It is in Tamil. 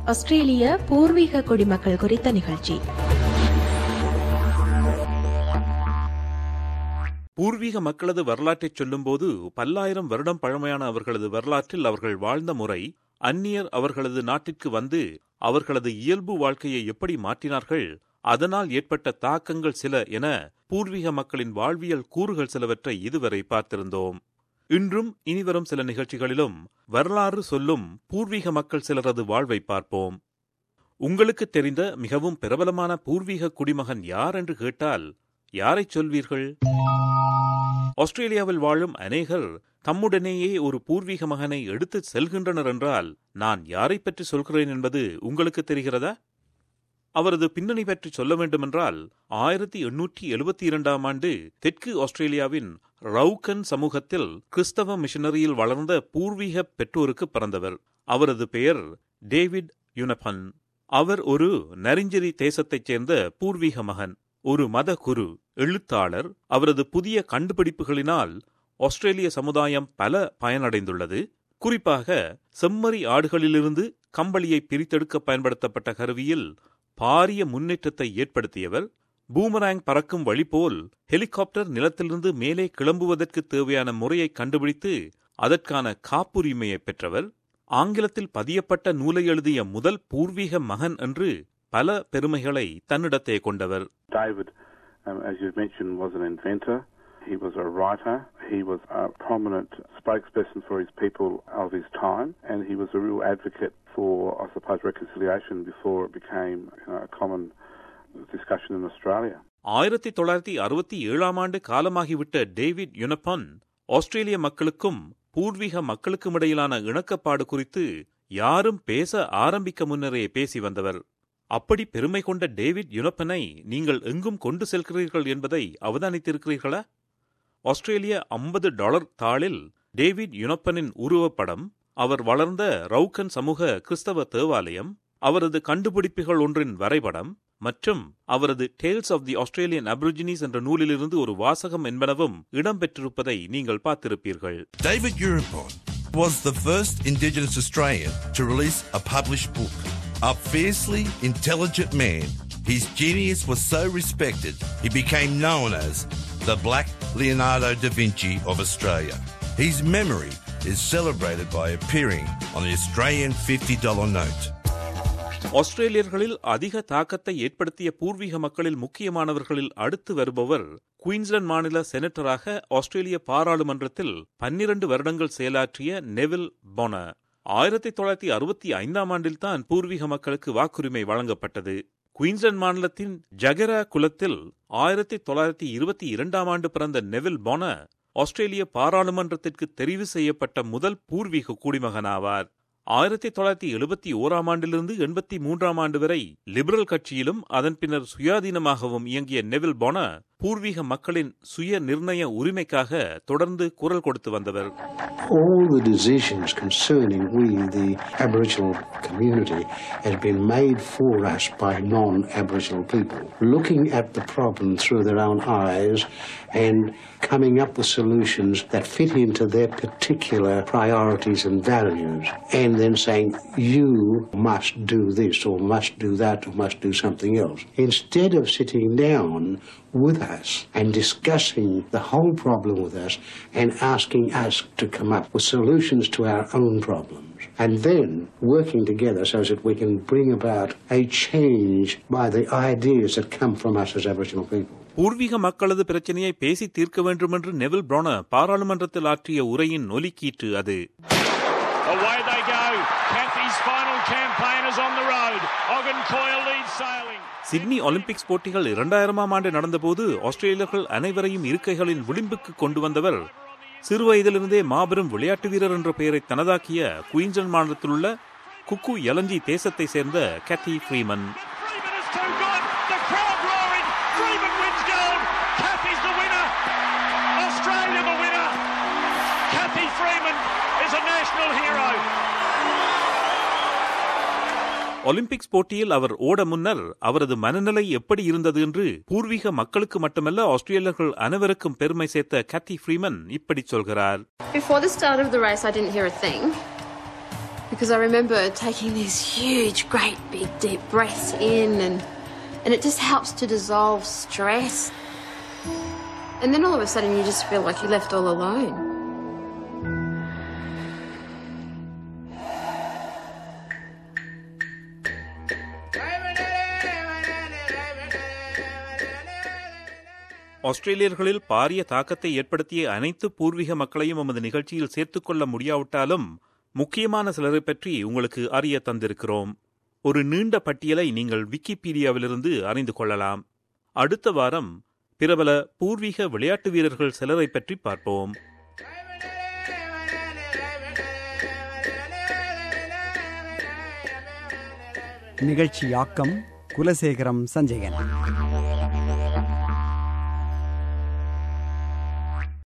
ஆஸ்திரேலிய பூர்வீக குடிமக்கள் குறித்த நிகழ்ச்சி பூர்வீக மக்களது வரலாற்றைச் சொல்லும்போது பல்லாயிரம் வருடம் பழமையான அவர்களது வரலாற்றில் அவர்கள் வாழ்ந்த முறை அந்நியர் அவர்களது நாட்டிற்கு வந்து அவர்களது இயல்பு வாழ்க்கையை எப்படி மாற்றினார்கள் அதனால் ஏற்பட்ட தாக்கங்கள் சில என பூர்வீக மக்களின் வாழ்வியல் கூறுகள் சிலவற்றை இதுவரை பார்த்திருந்தோம் இன்றும் இனிவரும் சில நிகழ்ச்சிகளிலும் வரலாறு சொல்லும் பூர்வீக மக்கள் சிலரது வாழ்வை பார்ப்போம் உங்களுக்கு தெரிந்த மிகவும் பிரபலமான பூர்வீக குடிமகன் யார் என்று கேட்டால் யாரைச் சொல்வீர்கள் ஆஸ்திரேலியாவில் வாழும் அநேகர் தம்முடனேயே ஒரு பூர்வீக மகனை எடுத்து செல்கின்றனர் என்றால் நான் யாரை பற்றி சொல்கிறேன் என்பது உங்களுக்கு தெரிகிறதா அவரது பின்னணி பற்றி சொல்ல வேண்டுமென்றால் ஆயிரத்தி எண்ணூற்றி எழுபத்தி இரண்டாம் ஆண்டு தெற்கு ஆஸ்திரேலியாவின் ரவுக்கன் சமூகத்தில் கிறிஸ்தவ மிஷனரியில் வளர்ந்த பூர்வீக பெற்றோருக்கு பிறந்தவர் அவரது பெயர் டேவிட் யுனபன் அவர் ஒரு நரிஞ்சரி தேசத்தைச் சேர்ந்த பூர்வீக மகன் ஒரு மத குரு எழுத்தாளர் அவரது புதிய கண்டுபிடிப்புகளினால் ஆஸ்திரேலிய சமுதாயம் பல பயனடைந்துள்ளது குறிப்பாக செம்மறி ஆடுகளிலிருந்து கம்பளியை பிரித்தெடுக்க பயன்படுத்தப்பட்ட கருவியில் பாரிய முன்னேற்றத்தை ஏற்படுத்தியவர் பூமராங் பறக்கும் வழி போல் ஹெலிகாப்டர் நிலத்திலிருந்து மேலே கிளம்புவதற்கு தேவையான முறையை கண்டுபிடித்து அதற்கான காப்புரிமையை பெற்றவர் ஆங்கிலத்தில் பதியப்பட்ட நூலை எழுதிய முதல் பூர்வீக மகன் என்று பல பெருமைகளை தன்னிடத்தே கொண்டவர் David, um, as you mentioned, was an inventor. He was a writer. He was a prominent spokesperson for his people of his time, and he was a real advocate for, I suppose, reconciliation before it became you know, a common discussion in Australia. ஆயிரத்தி தொள்ளாயிரத்தி அறுபத்தி ஏழாம் ஆண்டு காலமாகிவிட்ட டேவிட் யுனப்பன் ஆஸ்திரேலிய மக்களுக்கும் பூர்வீக மக்களுக்கும் இடையிலான இணக்கப்பாடு குறித்து யாரும் பேச ஆரம்பிக்க முன்னரே பேசி வந்தவர் அப்படி பெருமை கொண்ட டேவிட் யுனப்பனை நீங்கள் எங்கும் கொண்டு செல்கிறீர்கள் என்பதை அவதானித்திருக்கிறீர்களா ஆஸ்திரேலிய ஐம்பது டாலர் தாளில் டேவிட் யுனப்பனின் உருவப்படம் அவர் வளர்ந்த ரவுக்கன் சமூக கிறிஸ்தவ தேவாலயம் அவரது கண்டுபிடிப்புகள் ஒன்றின் வரைபடம் மற்றும் அவரது Tales of the Australian Aborigines என்ற நூலிலிருந்து ஒரு வாசகம் என்பனவும் இடம்பெற்றிருப்பதை நீங்கள் பார்த்திருப்பீர்கள் David Euripon was the first Indigenous Australian to release a published book. A fiercely intelligent man, his genius was so respected he became known as the Black Leonardo da Vinci of Australia. His memory is celebrated by appearing on the Australian $50 note. ஆஸ்திரேலியர்களில் அதிக தாக்கத்தை ஏற்படுத்திய பூர்வீக மக்களில் முக்கியமானவர்களில் அடுத்து வருபவர் குயின்ஸ்லாந்து மாநில செனட்டராக ஆஸ்திரேலிய பாராளுமன்றத்தில் பன்னிரண்டு வருடங்கள் செயலாற்றிய நெவில் பொன ஆயிரத்தி தொள்ளாயிரத்தி அறுபத்தி ஐந்தாம் ஆண்டில்தான் பூர்வீக மக்களுக்கு வாக்குரிமை வழங்கப்பட்டது குயின்ஸ்லாந்து மாநிலத்தின் ஜகரா குலத்தில் ஆயிரத்தி தொள்ளாயிரத்தி இருபத்தி இரண்டாம் ஆண்டு பிறந்த நெவில் பொன ஆஸ்திரேலிய பாராளுமன்றத்திற்கு தெரிவு செய்யப்பட்ட முதல் பூர்வீக குடிமகனாவார் ஆயிரத்தி தொள்ளாயிரத்தி எழுபத்தி ஓராம் ஆண்டிலிருந்து எண்பத்தி மூன்றாம் ஆண்டு வரை லிபரல் கட்சியிலும் அதன் பின்னர் சுயாதீனமாகவும் இயங்கிய நெவில் பொன பூர்வீக மக்களின் சுய நிர்ணய உரிமைக்காக தொடர்ந்து குரல் கொடுத்து வந்தவர் all the decisions concerning we, the Aboriginal community, has been made for us by non-Aboriginal people, looking at the problem through their own eyes and coming up with solutions that fit into their particular priorities and values, and then saying, you must do this or must do that or must do something else. Instead of sitting down with us and discussing the whole problem with us and asking us to come up with solutions to our own problems. And then working together so that we can bring about a change by the ideas that come from us as Aboriginal people. பூர்வீக மக்களது பிரச்சனையை பேசி தீர்க்க வேண்டும் என்று நெவில் ப்ரோன பாராளுமன்றத்தில் ஆற்றிய உரையின் ஒலிக்கீற்று அது Away they go. Cathy's final campaign is on the road. Ogden Coyle leads sailing. Sydney Olympics போட்டிகள் இரண்டாயிரமாம் ஆண்டு நடந்தபோது ஆஸ்திரேலியர்கள் அனைவரையும் இருக்கைகளின் விளிம்புக்கு கொண்டு வந்தவர் சிறுவயதிலிருந்தே மாபெரும் விளையாட்டு வீரர் என்ற பெயரை தனதாக்கிய குயின்ஸ்லாந்து மாநிலத்தில் உள்ள குக்கு எலஞ்சி தேசத்தை சேர்ந்த Cathy Freeman Freeman is too good. The crowd roaring. Freeman wins gold. Cathy's the winner. Australia the winner. Cathy Freeman is a national hero. Olympics போட்டியில் அவர் ஓட முன்னர் அவரது மனநிலை எப்படி இருந்தது என்று பூர்வீக மக்களுக்கு மட்டுமல்ல ஆஸ்திரேலியர்கள் அனைவருக்கும் பெருமை சேர்த்த கேத்தி ஃப்ரீமன் இப்படி சொல்கிறார் Before the start of the race, I didn't hear a thing. because I remember taking these huge, great, big, deep breaths in, and and it just helps to dissolve stress. And then all of a sudden, you just feel like you're left all alone. ஆஸ்திரேலியர்களில் பாரிய தாக்கத்தை ஏற்படுத்திய அனைத்து பூர்வீக மக்களையும் நமது நிகழ்ச்சியில் சேர்த்துக்கொள்ள முடியாவிட்டாலும் முக்கியமான சிலரை பற்றி உங்களுக்கு அறிய தந்திருக்கிறோம் ஒரு நீண்ட பட்டியலை நீங்கள் விக்கிபீடியாவிலிருந்து அறிந்து கொள்ளலாம் அடுத்த வாரம் பிரபல பூர்வீக விளையாட்டு வீரர்கள் சிலரை பற்றி பார்ப்போம் நிகழ்ச்சியாக்கம் குலசேகரம் சஞ்சயன்